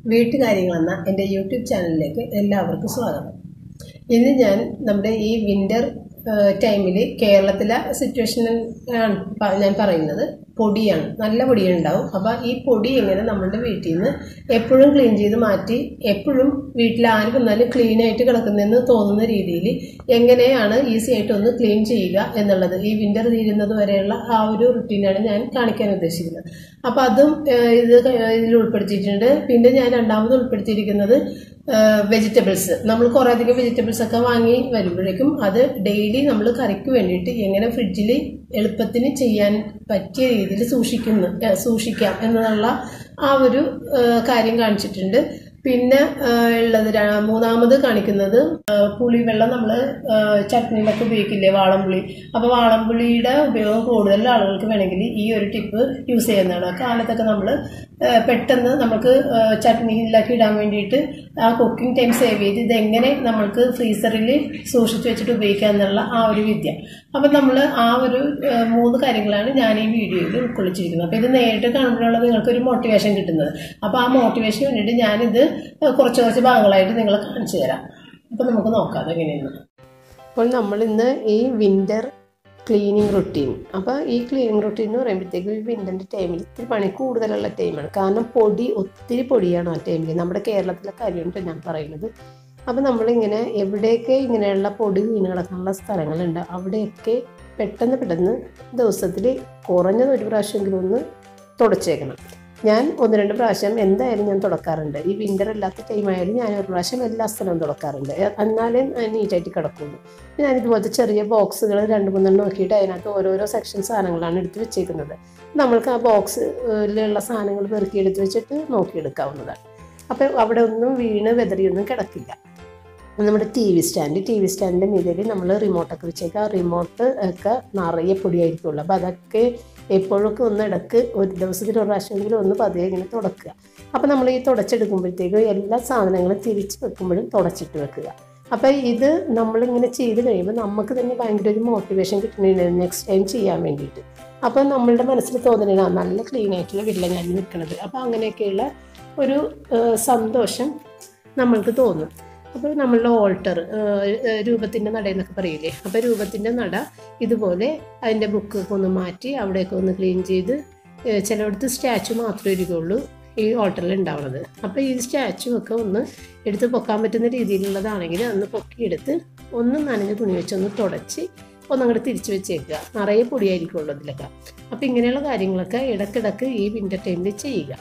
വീട്ടുകാര്യങ്ങളെന്ന എൻ്റെ യൂട്യൂബ് ചാനലിലേക്ക് എല്ലാവർക്കും സ്വാഗതം ഇന്ന് ഞാൻ നമ്മുടെ ഈ വിൻ്റർ ടൈമിൽ കേരളത്തിലെ സിറ്റുവേഷൻ ആണ് പ- ഞാൻ പറയുന്നത് പൊടിയാണ് നല്ല പൊടിയുണ്ടാവും അപ്പോൾ ഈ പൊടി എങ്ങനെ നമ്മളുടെ വീട്ടിൽ നിന്ന് എപ്പോഴും ക്ലീൻ ചെയ്ത് മാറ്റി എപ്പോഴും വീട്ടിൽ ആര് വന്നാലും ക്ലീൻ ആയിട്ട് കിടക്കുന്നതെന്ന് തോന്നുന്ന രീതിയിൽ എങ്ങനെയാണ് ഈസി ആയിട്ട് ഒന്ന് ക്ലീൻ ചെയ്യുക എന്നുള്ളത് ഈ വിൻ്റർ തീരുന്നത് വരെയുള്ള ആ ഒരു റുട്ടീനാണ് ഞാൻ കാണിക്കാൻ ഉദ്ദേശിക്കുന്നത് അപ്പോൾ അതും ഏഹ്, ഇത് ഇതിൽ ഉൾപ്പെടുത്തിയിട്ടുണ്ട് പിന്നെ ഞാൻ രണ്ടാമത് ഉൾപ്പെടുത്തിയിരിക്കുന്നത് വെജിറ്റബിൾസ് നമ്മൾ കുറേ അധികം വെജിറ്റബിൾസ് ഒക്കെ വാങ്ങി വരുമ്പോഴേക്കും അത് ഡെയിലി നമ്മൾ കറിക്ക് വേണ്ടിയിട്ട് എങ്ങനെ ഫ്രിഡ്ജിൽ എളുപ്പത്തിന് ചെയ്യാൻ പറ്റിയ രീതിയിൽ സൂക്ഷിക്കുന്നു ഏഹ്, സൂക്ഷിക്കാം എന്നുള്ള ആ ഒരു ഏഹ്, കാര്യം കാണിച്ചിട്ടുണ്ട് പിന്നെ ഏഹ്, ഉള്ളത് ര- മൂന്നാമത് കാണിക്കുന്നത് ഏഹ്, പുളിവെള്ളം നമ്മൾ ചട്നിയിലൊക്കെ ഉപയോഗിക്കില്ലേ വാളംപുളി അപ്പോൾ വാളംപുളിയുടെ ഉപയോഗം കൂടുതൽ ആളുകൾക്ക് വേണമെങ്കിൽ ഈ ഒരു ടിപ്പ് യൂസ് ചെയ്യുന്നതാണ് ആ കാലത്തൊക്കെ നമ്മൾ പെട്ടെന്ന് നമുക്ക് ഏഹ്, ചട്നിയിലൊക്കെ ഇടാൻ വേണ്ടിയിട്ട് ആ കുക്കിംഗ് ടൈം സേവ് ചെയ്ത് ഇതെങ്ങനെ നമ്മൾക്ക് ഫ്രീസറിൽ സൂക്ഷിച്ച് വെച്ചിട്ട് ഉപയോഗിക്കാം എന്നുള്ള ആ ഒരു വിദ്യ അപ്പം നമ്മൾ ആ ഒരു ഏഹ്, മൂന്ന് കാര്യങ്ങളാണ് ഞാൻ ഈ വീഡിയോയിൽ ഉൾക്കൊള്ളിച്ചിരിക്കുന്നത് അപ്പോൾ ഇത് നേരിട്ട് കാണുമ്പോഴാണ് നിങ്ങൾക്ക് ഒരു മോട്ടിവേഷൻ കിട്ടുന്നത് അപ്പോൾ ആ മോട്ടിവേഷന് വേണ്ടിയിട്ട് ഞാനിത് കുറച്ച് കുറച്ച് ഭാഗങ്ങളായിട്ട് നിങ്ങളെ കാണിച്ചു തരാം അപ്പോൾ നമുക്ക് നോക്കാം അതെങ്ങനെയാണ് അപ്പോൾ നമ്മൾ ഇന്ന് ഈ വിൻ്റർ ക്ലീനിങ് റുട്ടീൻ അപ്പോൾ ഈ ക്ലീനിങ് റുട്ടീൻ എന്ന് പറയുമ്പോഴത്തേക്കും ഈ വിൻ്ററിൻ്റെ ടൈമിൽ ഇത്തിരി പണി കൂടുതലുള്ള ടൈമാണ് കാരണം പൊടി ഒത്തിരി പൊടിയാണ് ആ ടൈമിൽ നമ്മുടെ കേരളത്തിലെ കാര്യമാണ് ഞാൻ പറയുന്നത് അപ്പോൾ നമ്മളിങ്ങനെ എവിടെയൊക്കെ ഇങ്ങനെയുള്ള പൊടി വീണ് കിടക്കാനുള്ള സ്ഥലങ്ങളുണ്ട് അവിടെയൊക്കെ പെട്ടെന്ന് പെട്ടെന്ന് ദിവസത്തിൽ കുറഞ്ഞത് ഒരു പ്രാവശ്യമെങ്കിലും ഒന്ന് തുടച്ചേക്കണം ഞാൻ ഒന്ന് രണ്ട് പ്രാവശ്യം എന്തായാലും ഞാൻ തുടക്കാറുണ്ട് ഈ വിൻ്റർ അല്ലാത്ത ടൈം ആയാലും ഞാൻ ഒരു പ്രാവശ്യം എല്ലാ സ്ഥലവും തുടക്കാറുണ്ട് എ- എന്നാലേ നീറ്റായിട്ട് കിടക്കുള്ളൂ ഞാൻ ഇതുപോലത്തെ ചെറിയ ബോക്സുകൾ രണ്ട് മൂന്നെണ്ണം നോക്കിയിട്ട് അതിനകത്ത് ഓരോരോ സെക്ഷൻ സാധനങ്ങളാണ് എടുത്ത് വെച്ചേക്കുന്നത് നമ്മൾക്ക് ആ ബോക്സിലുള്ള സാധനങ്ങൾ പെറുക്കി എടുത്ത് വെച്ചിട്ട് നോക്കിയെടുക്കാവുന്നതാണ് അപ്പോൾ അവിടെ ഒന്നും വീണ് വെതറിയൊന്നും കിടക്കില്ല നമ്മുടെ T V stand T V സ്റ്റാൻഡിൻ്റെ മീതിൽ നമ്മൾ റിമോട്ടൊക്കെ വെച്ചേക്കുക ആ റിമോട്ട് ഒക്കെ നിറയെ പൊടിയായിരിക്കുള്ളൂ അപ്പോൾ അതൊക്കെ എപ്പോഴൊക്കെ ഒന്ന് ഇടക്ക് ഒരു ദിവസത്തിൽ ഒരു പ്രാവശ്യമെങ്കിലും ഒന്ന് പതിയെ ഇങ്ങനെ തുടക്കുക അപ്പോൾ നമ്മൾ ഈ തുടച്ചെടുക്കുമ്പോഴത്തേക്കും എല്ലാ സാധനങ്ങളും തിരിച്ച് വെക്കുമ്പോഴും തുടച്ചിട്ട് വെക്കുക അപ്പോൾ ഇത് നമ്മളിങ്ങനെ ചെയ്ത് കഴിയുമ്പോൾ നമുക്ക് തന്നെ ഭയങ്കര ഒരു മോട്ടിവേഷൻ കിട്ടുന്നുണ്ട് നെക്സ്റ്റ് ടൈം ചെയ്യാൻ വേണ്ടിയിട്ട് അപ്പോൾ നമ്മളുടെ മനസ്സിൽ തോന്നുന്നില്ല നല്ല ക്ലീൻ ആയിട്ടുള്ള വീട്ടില ഞാൻ നിൽക്കുന്നത് അപ്പോൾ അങ്ങനെയൊക്കെയുള്ള ഒരു ഏഹ്, സന്തോഷം നമ്മൾക്ക് തോന്നും അപ്പോൾ നമ്മളുടെ ഓൾട്ടർ രൂപത്തിൻ്റെ നട എന്നൊക്കെ പറയില്ലേ അപ്പോൾ രൂപത്തിൻ്റെ നട ഇതുപോലെ അതിൻ്റെ ബുക്കൊക്കെ ഒന്ന് മാറ്റി അവിടെയൊക്കെ ഒന്ന് ക്ലീൻ ചെയ്ത് ഏഹ്, ചിലയിടത്ത് സ്റ്റാച്ചു മാത്രമേ ഇരിക്കുള്ളൂ ഈ ഓൾട്ടറിൽ ഉണ്ടാവുന്നത് അപ്പോൾ ഈ സ്റ്റാച്ചു ഒക്കെ ഒന്ന് എടുത്ത് പൊക്കാൻ പറ്റുന്ന രീതിയിലുള്ളതാണെങ്കിൽ ഒന്ന് പൊക്കിയെടുത്ത് ഒന്ന് നനഞ്ഞ തുണി വെച്ചൊന്ന് തുടച്ച് ഒന്നങ്ങോട്ട് തിരിച്ച് വെച്ചേക്കുക നിറയെ പൊടിയായിരിക്കുള്ളൂ അതിലൊക്കെ അപ്പോൾ ഇങ്ങനെയുള്ള കാര്യങ്ങളൊക്കെ ഇടയ്ക്കിടയ്ക്ക് ഈ വിൻ്റർ ടൈമിൽ ചെയ്യുക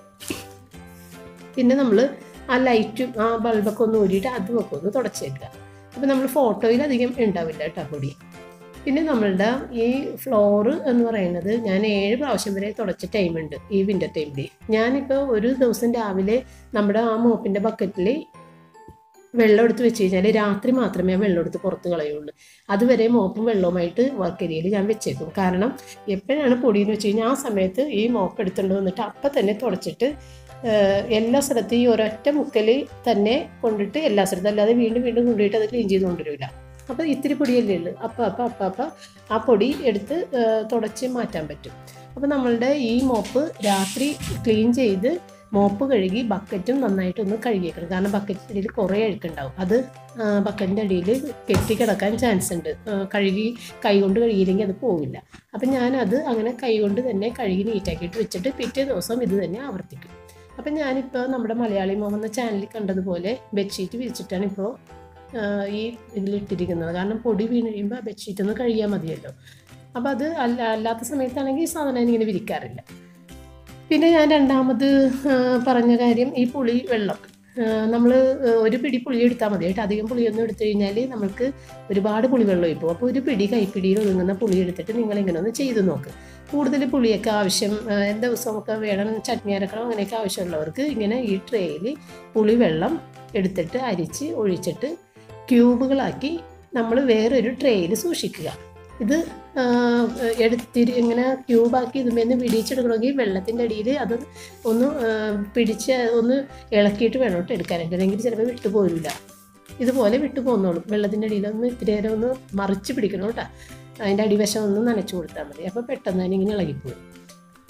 പിന്നെ നമ്മൾ ആ ലൈറ്റും ആ ബൾബൊക്കെ ഒന്ന് ഊരിയിട്ട് അതുമൊക്കെ ഒന്ന് തുടച്ചേക്കുക അപ്പോൾ നമ്മൾ ഫോട്ടോയിൽ അധികം ഉണ്ടാവില്ല കേട്ടോ പൊടി പിന്നെ നമ്മളുടെ ഈ ഫ്ലോറ് എന്ന് പറയുന്നത് ഞാൻ ഏഴ് പ്രാവശ്യം വരെ തുടച്ച ടൈമുണ്ട് ഈ വിൻ്റർ ടൈമിൽ ഞാനിപ്പോൾ ഒരു ദിവസം രാവിലെ നമ്മുടെ ആ മോപ്പിൻ്റെ ബക്കറ്റിൽ വെള്ളം എടുത്ത് വെച്ച് കഴിഞ്ഞാൽ രാത്രി മാത്രമേ ആ വെള്ളം എടുത്ത് പുറത്ത് കളയുള്ളൂ അതുവരെ മോപ്പും വെള്ളവുമായിട്ട് വർക്ക് ഏരിയയിൽ ഞാൻ വെച്ചേക്കും കാരണം എപ്പോഴാണ് പൊടിയെന്ന് വെച്ച് കഴിഞ്ഞാൽ ആ സമയത്ത് ഈ മോപ്പ് എടുത്തുകൊണ്ട് വന്നിട്ട് അപ്പം തന്നെ തുടച്ചിട്ട് ഏഹ്, എല്ലാ സ്ഥലത്തും ഈ ഒരൊറ്റ മുക്കൽ തന്നെ കൊണ്ടിട്ട് എല്ലാ സ്ഥലത്തും അല്ലാതെ വീണ്ടും വീണ്ടും കൊണ്ടുപോയിട്ട് അത് ക്ലീൻ ചെയ്ത് കൊണ്ടുവരില്ല അപ്പോൾ ഇത്തിരി പൊടിയല്ലേ ഉള്ളൂ അപ്പം അപ്പം അപ്പം അപ്പം ആ പൊടി എടുത്ത് ഏഹ്, തുടച്ച് മാറ്റാൻ പറ്റും അപ്പോൾ നമ്മളുടെ ഈ മോപ്പ് രാത്രി ക്ലീൻ ചെയ്ത് മോപ്പ് കഴുകി ബക്കറ്റും നന്നായിട്ടൊന്ന് കഴുകിയേക്കണം കാരണം ബക്കറ്റിൻ്റെ അടിയിൽ കുറേ അഴുക്കുണ്ടാവും അത് ബക്കറ്റിൻ്റെ അടിയിൽ കെട്ടിക്കിടക്കാൻ ചാൻസ് ഉണ്ട് ആ, കഴുകി കൈ കൊണ്ട് കഴുകിയില്ലെങ്കിൽ അത് പോവില്ല അപ്പം ഞാനത് അങ്ങനെ കൈ കൊണ്ട് തന്നെ കഴുകി നീറ്റാക്കിയിട്ട് വെച്ചിട്ട് പിറ്റേ ദിവസം ഇത് തന്നെ ആവർത്തിക്കും അപ്പം ഞാനിപ്പോൾ നമ്മുടെ മലയാളി മോം എന്ന ചാനലിൽ കണ്ടതുപോലെ ബെഡ്ഷീറ്റ് വിരിച്ചിട്ടാണ് ഇപ്പോൾ ഈ ഇതിലിട്ടിരിക്കുന്നത് കാരണം പൊടി വീണ് കഴിയുമ്പോൾ ആ ബെഡ്ഷീറ്റ് ഒന്ന് കഴുകിയാൽ മതിയല്ലോ അപ്പോൾ അത് അല്ല അല്ലാത്ത സമയത്താണെങ്കിൽ ഈ സാധനം ഞാനിങ്ങനെ വിരിക്കാറില്ല പിന്നെ ഞാൻ രണ്ടാമത് ആ, പറഞ്ഞ കാര്യം ഈ പുളി വെള്ളം നമ്മൾ ഒരു പിടി പുളി എടുത്താൽ മതി കേട്ടോ അധികം പുളിയൊന്നും എടുത്തു കഴിഞ്ഞാൽ നമുക്ക് ഒരുപാട് പുളിവെള്ളം ഇപ്പോൾ അപ്പോൾ ഒരു പിടി കൈപ്പിടിയിൽ ഒതുങ്ങുന്ന പുളി എടുത്തിട്ട് നിങ്ങൾ ഇങ്ങനെ ഒന്ന് ചെയ്ത് നോക്ക് കൂടുതൽ പുളിയൊക്കെ ആവശ്യം ആ, ദിവസമൊക്കെ വേണം ചട്നി അരക്കണം അങ്ങനെയൊക്കെ ആവശ്യമുള്ളവർക്ക് ഇങ്ങനെ ഈ ട്രേയിൽ പുളിവെള്ളം എടുത്തിട്ട് അരിച്ച് ഒഴിച്ചിട്ട് ക്യൂബുകളാക്കി നമ്മൾ വേറൊരു ട്രേയിൽ സൂക്ഷിക്കുക ഇത് ആ, എടുത്തിരി ഇങ്ങനെ ക്യൂബാക്കി ഇതുമേന്ന് പിടിച്ചെടുക്കണമെങ്കിൽ വെള്ളത്തിൻ്റെ അടിയിൽ അത് ഒന്ന് ആ, പിടിച്ച് ഒന്ന് ഇളക്കിയിട്ട് വേണം കേട്ടോ എടുക്കാനായിട്ട് അല്ലെങ്കിൽ ചിലപ്പോൾ വിട്ടു പോരില്ല ഇതുപോലെ വിട്ടു പോന്നോളും വെള്ളത്തിൻ്റെ അടിയിൽ ഒന്ന് ഇത്തിരി നേരം ഒന്ന് മറിച്ച് പിടിക്കണം കേട്ടോ അതിൻ്റെ അടിവശം ഒന്ന് നനച്ചു കൊടുത്താൽ മതി അപ്പോൾ പെട്ടെന്ന് തന്നെ ഇങ്ങനെ ഇളകിപ്പോയി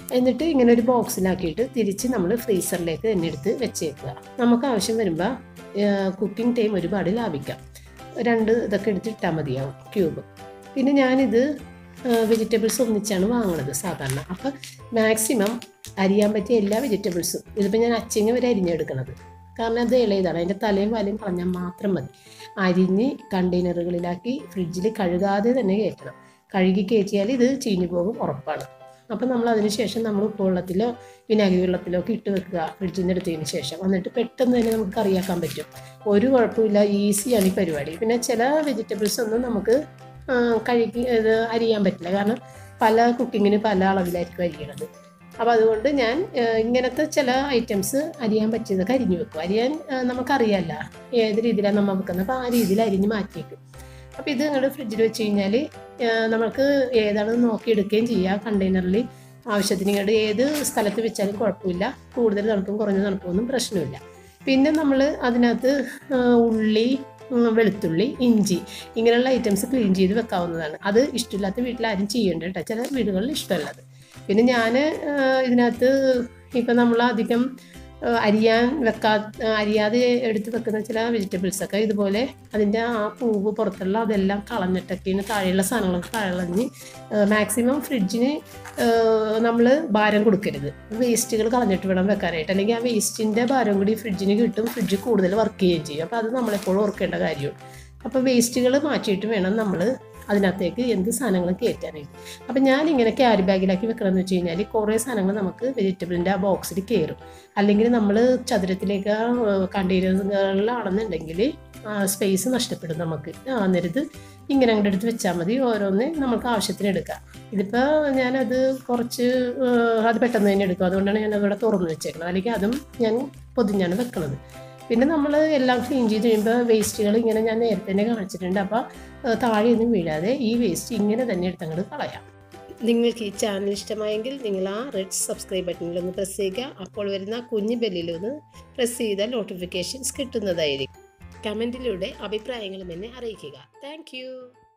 എന്നിട്ട് ഇങ്ങനെ ഒരു ബോക്സിലാക്കിയിട്ട് തിരിച്ച് നമ്മൾ ഫ്രീസറിലേക്ക് തന്നെ എടുത്ത് വെച്ചേക്കുക നമുക്ക് ആവശ്യം വരുമ്പോൾ കുക്കിംഗ് ടൈം ഒരുപാട് ലാഭിക്കാം രണ്ട് ഇതൊക്കെ എടുത്ത് ഇട്ടാൽ മതിയാവും ക്യൂബ് പിന്നെ ഞാനിത് വെജിറ്റബിൾസ് ഒന്നിച്ചാണ് വാങ്ങുന്നത് സാധാരണ അപ്പം മാക്സിമം അരിയാൻ പറ്റിയ എല്ലാ വെജിറ്റബിൾസും ഇതിപ്പോൾ ഞാൻ അച്ചിങ്ങ വരെ അരിഞ്ഞെടുക്കണത് കാരണം അത് ഇളയതാണ് അതിൻ്റെ തലയും വാലയും കളഞ്ഞാൽ മാത്രം മതി അരിഞ്ഞ് കണ്ടെയ്നറുകളിലാക്കി ഫ്രിഡ്ജിൽ കഴുകാതെ തന്നെ കയറ്റണം കഴുകി കയറ്റിയാൽ ഇത് ചീഞ്ഞു പോകും ഉറപ്പാണ് അപ്പം നമ്മൾ അതിന് ശേഷം നമ്മൾ ഉപ്പുവെള്ളത്തിലോ വിനാഗിരി വെള്ളത്തിലോ ഒക്കെ ഇട്ട് വെക്കുക ഫ്രിഡ്ജിൽ നിന്ന് എടുത്തതിന് ശേഷം എന്നിട്ട് പെട്ടെന്ന് തന്നെ നമുക്ക് കറിയാക്കാൻ പറ്റും ഒരു കുഴപ്പമില്ല ഈസിയാണ് ഈ പരിപാടി പിന്നെ ചില വെജിറ്റബിൾസ് ഒന്നും നമുക്ക് ആ, കഴുകി ഇത് അരിയാൻ പറ്റില്ല കാരണം പല കുക്കിങ്ങിന് പല അളവിലായിരിക്കും അരിയണത് അപ്പോൾ അതുകൊണ്ട് ഞാൻ ആ, ഇങ്ങനത്തെ ചില ഐറ്റംസ് അരിയാൻ പറ്റിയതൊക്കെ അരിഞ്ഞു വെക്കും അരിയാൻ ആ, നമുക്കറിയാമല്ല ഏത് രീതിയിലാണ് നമ്മൾ വെക്കുന്നത് അപ്പോൾ ആ രീതിയിൽ അരിഞ്ഞ് മാറ്റി വെക്കും അപ്പോൾ ഇത് അങ്ങോട്ട് ഫ്രിഡ്ജിൽ വെച്ച് കഴിഞ്ഞാൽ നമുക്ക് ഏതാണെന്ന് നോക്കിയെടുക്കുകയും ചെയ്യാം കണ്ടെയ്നറിൽ ആവശ്യത്തിന് ഇങ്ങോട്ട് ഏത് സ്ഥലത്ത് വെച്ചാലും കുഴപ്പമില്ല കൂടുതൽ തണുപ്പും കുറഞ്ഞ തണുപ്പൊന്നും പ്രശ്നമില്ല പിന്നെ നമ്മൾ അതിനകത്ത് ആ, ഉള്ളി ഉം, വെളുത്തുള്ളി ഇഞ്ചി ഇങ്ങനെയുള്ള ഐറ്റംസ് ക്ലീൻ ചെയ്ത് വെക്കാവുന്നതാണ് അത് ഇഷ്ടമില്ലാത്ത വീട്ടിൽ ആരും ചെയ്യേണ്ട കേട്ടോ ചില വീടുകളിൽ ഇഷ്ടമല്ലത് പിന്നെ ഞാൻ ഇതിനകത്ത് ഇപ്പം നമ്മൾ അധികം ആ, അരിയാൻ വെക്കാ ആ, അരിയാതെ എടുത്ത് വെക്കുന്ന ചില വെജിറ്റബിൾസൊക്കെ ഇതുപോലെ അതിൻ്റെ ആ പൂവ് പുറത്തുള്ള അതെല്ലാം കളഞ്ഞിട്ടൊക്കെയാണ് താഴെയുള്ള സാധനങ്ങളൊക്കെ കളഞ്ഞ് മാക്സിമം ഫ്രിഡ്ജിന് നമ്മൾ ഭാരം കൊടുക്കരുത് വേസ്റ്റുകൾ കളഞ്ഞിട്ട് വേണം വെക്കാനായിട്ട് അല്ലെങ്കിൽ ആ വേസ്റ്റിൻ്റെ ഭാരം കൂടി ഫ്രിഡ്ജിന് കിട്ടും ഫ്രിഡ്ജ് കൂടുതൽ വർക്ക് ചെയ്യുകയും ചെയ്യും അപ്പോൾ അത് നമ്മളെപ്പോഴും ഓർക്കേണ്ട കാര്യമാണ് അപ്പോൾ വേസ്റ്റുകൾ മാറ്റിയിട്ട് വേണം നമ്മൾ അതിനകത്തേക്ക് എന്ത് സാധനങ്ങൾ കയറ്റാനായിട്ട് അപ്പം ഞാനിങ്ങനെ ക്യാരി ബാഗിലാക്കി വെക്കണമെന്ന് വെച്ച് കഴിഞ്ഞാൽ കുറേ സാധനങ്ങൾ നമുക്ക് വെജിറ്റബിളിൻ്റെ ആ ബോക്സിൽ കയറും അല്ലെങ്കിൽ നമ്മൾ ചതുരത്തിലേക്ക് കണ്ടെയ്നറുകളിലാണെന്നുണ്ടെങ്കിൽ സ്പേസ് നഷ്ടപ്പെടും നമുക്ക് ആ നേരത്ത് ഇങ്ങനെ അങ്ങോട്ട് എടുത്ത് വെച്ചാൽ മതി ഓരോന്ന് നമുക്ക് ആവശ്യത്തിന് എടുക്കാം ഇതിപ്പോൾ ഞാനത് കുറച്ച് ആ, അത് പെട്ടെന്ന് തന്നെ എടുക്കും അതുകൊണ്ടാണ് ഞാൻ അവിടെ തുറന്ന് വെച്ചേക്കുന്നത് അല്ലെങ്കിൽ അതും ഞാൻ പൊതിഞ്ഞാണ് വെക്കുന്നത് പിന്നെ നമ്മൾ എല്ലാം ക്ലീൻ ചെയ്ത് കഴിയുമ്പോൾ വേസ്റ്റുകൾ ഇങ്ങനെ ഞാൻ നേരത്തെ തന്നെ കാണിച്ചിട്ടുണ്ട് അപ്പോൾ താഴെയൊന്നും വീഴാതെ ഈ വേസ്റ്റ് ഇങ്ങനെ തന്നെ എടുത്തങ്ങോട്ട് കളയാം നിങ്ങൾക്ക് ഈ ചാനൽ ഇഷ്ടമായെങ്കിൽ നിങ്ങൾ ആ റെഡ് സബ്സ്ക്രൈബ് ബട്ടണിൽ ഒന്ന് പ്രസ് ചെയ്യുക അപ്പോൾ വരുന്ന കുഞ്ഞു ബെല്ലിലൊന്ന് പ്രസ് ചെയ്താൽ നോട്ടിഫിക്കേഷൻസ് കിട്ടുന്നതായിരിക്കും കമൻറ്റിലൂടെ അഭിപ്രായങ്ങളും എന്നെ അറിയിക്കുക താങ്ക്